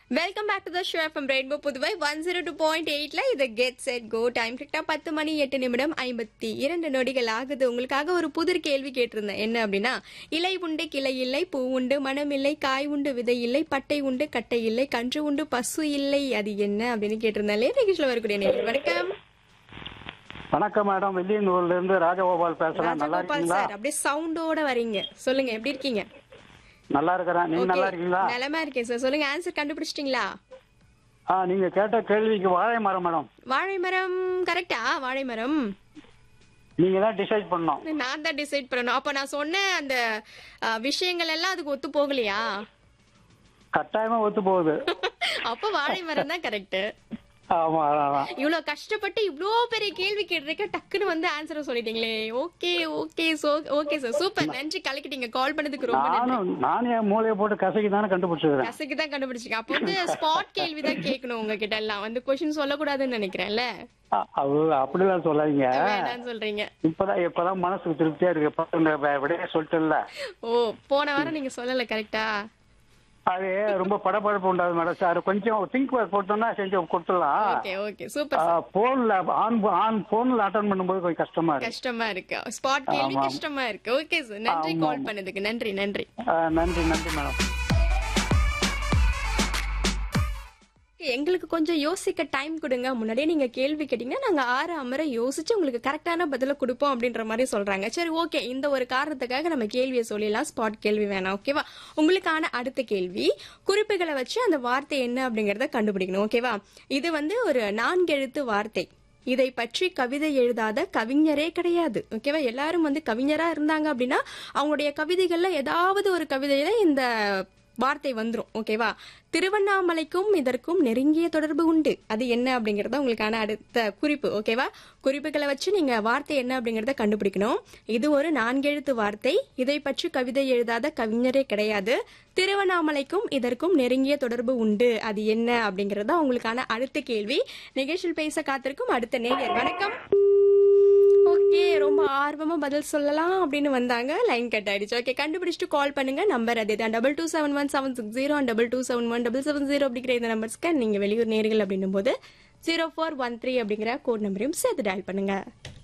Welcome back to the show from rainbow Puduvai one zero two point எயிட்ல இது get set go time கரெக்டா பத்து மணி எட்டு நிமிடம் ஐம்பத்தி இரண்டு நொடிகள் ஆகுது உங்களுக்காக ஒரு புதிர் கேள்வி கேட்டிருந்தேன் என்ன அப்படின்னா இலை உண்டு கிளை இல்லை பூ உண்டு மனம் இல்லை காய் உண்டு விதை இல்லை பட்டை உண்டு கட்டை இல்லை கன்று உண்டு பசு இல்லை அது என்ன அப்படின்னு கேட்டிருந்தேன் இல்லையா நிகழ்ச்சியில் வரக்கூடிய நேரம் வணக்கம் வணக்கம் மேடம் வெள்ளியனூர்ல இருந்து ராஜகோபால் பேசுறேன் நல்லா ராஜகோபால் இருக்கீங்களா சார் அப்படியே சவுண்டோட வரீங்க சொல்லுங்க எப்படி இருக்கீங்க நல்லா இருக்கிறேன் நீங்க நல்லா Okay. இருக்கீங்களா நலமா இருக்கேன் சார் சொல்லுங்க ஆன்சர் கண்டுபிடிச்சிட்டீங்களா ஆ நீங்க கேட்ட கேள்விக்கு வாழை மரம் மேடம் வாழை மரம் கரெக்டா வாழை மரம் நீங்க தான் டிசைட் பண்ணோம் நான் தான் டிசைட் பண்ணணும் அப்ப நான் சொன்ன அந்த அஹ், விஷயங்கள் எல்லாம் அதுக்கு ஒத்து போகலையா கட்டாயமா ஒத்து போகுது அப்ப வாழை மரம் தான் கரெக்ட் ஆமா அதான் இவ்வளவு கஷ்டப்பட்டு இவ்ளோ பெரிய கேள்வி கேட்டிருக்க டக்குன்னு வந்து ஆன்சர் சொல்லிட்டீங்களே okay okay so okay sir super நன்றி கலக்கிட்டீங்க கால் பண்ணதுக்கு ரொம்ப நன்றி நானும் நானே என் மூளையை போட்டு கசக்கி தானே கண்டுபிடிச்சிருக்கேன் கசக்கு தான் கண்டுபிடிச்சிங்க அப்போ வந்து ஸ்பாட் கேள்வி தான் கேட்கணும் உங்ககிட்ட எல்லாம் வந்து கொஸ்டின் சொல்லக்கூடாதுன்னு நினைக்கிறேன்ல அ- அது அப்படிலாம் சொல்லாதீங்க வேணாம்னு சொல்றீங்க இப்பதான் இப்பதான் மனசுக்கு திருப்தியா இருக்கு இப்ப இந்த வி- விடையே சொல்லிட்டுல ஓ போன வாரம் நீங்க சொல்லல கரெக்டா அது ரொம்ப படபடப்பு உண்டாது மேடம் சார் கொஞ்சம் திங்க் போட்டோம்னா செஞ்சு கொடுத்துடலாம் ஓகே ஓகே சூப்பர் போன்ல ஆன் ஆன் போன்ல அட்டன் பண்ணும்போது கொஞ்சம் கஷ்டமா இருக்கு கஷ்டமா இருக்கு ஸ்பாட் கேள்வி ஆமாம். கஷ்டமா இருக்கு ஓகே சார் நன்றி கால் பண்ணதுக்கு நன்றி நன்றி ஆ, நன்றி நன்றி மேடம் எங்களுக்கு கொஞ்சம் யோசிக்க டைம் கொடுங்க முன்னாடியே நீங்க கேள்வி கேட்டீங்கன்னா நாங்க ஆறு அமர யோசிச்சு உங்களுக்கு கரெக்டான பதில கொடுப்போம் அப்படின்ற மாதிரி சொல்றாங்க சரி ஓகே இந்த ஒரு காரணத்துக்காக நம்ம கேள்வியை சொல்லிடலாம் ஸ்பாட் கேள்வி வேணாம் ஓகேவா உங்களுக்கான அடுத்த கேள்வி குறிப்புகளை வச்சு அந்த வார்த்தை என்ன அப்படிங்கறத கண்டுபிடிக்கணும் ஓகேவா இது வந்து ஒரு நான்கெழுத்து வார்த்தை இதை பற்றி கவிதை எழுதாத கவிஞரே கிடையாது ஓகேவா எல்லாரும் வந்து கவிஞரா இருந்தாங்க அப்படின்னா அவங்களுடைய கவிதைகள்ல ஏதாவது ஒரு கவிதையில இந்த வார்த்தை வந்துரும் ஓகேவா திருவண்ணாமலைக்கும் இதற்கும் நெருங்கிய தொடர்பு உண்டு அது என்ன அப்படிங்கறத உங்களுக்கான அடுத்த குறிப்பு ஓகேவா குறிப்புகளை வச்சு நீங்க வார்த்தை என்ன அப்படிங்கறத கண்டுபிடிக்கணும் இது ஒரு நான்கெழுத்து வார்த்தை இதை பற்றி கவிதை எழுதாத கவிஞரே கிடையாது திருவண்ணாமலைக்கும் இதற்கும் நெருங்கிய தொடர்பு உண்டு அது என்ன அப்படிங்கறத உங்களுக்கான அடுத்த கேள்வி நிகழ்ச்சியில் பேச காத்திருக்கும் அடுத்த நேயர் வணக்கம் ஓகே ரொம்ப ஆர்வமா பதில் சொல்லலாம் அப்படின்னு வந்தாங்க லைன் கட் ஆயிடுச்சு ஓகே கண்டுபிடிச்சிட்டு கால் பண்ணுங்க நம்பர் அதே தான் double two seven one seven six zero double two seven one double seven zero அப்படிங்கிற இந்த நம்பர்ஸ்க்கு நீங்க வெளியூர் நேர்கள் அப்படின்னும் போது ஜீரோ ஃபோர் ஒன் த்ரீ அப்படிங்கிற கோட் நம்பரையும் சேர்த்து டயல் பண்ணுங்க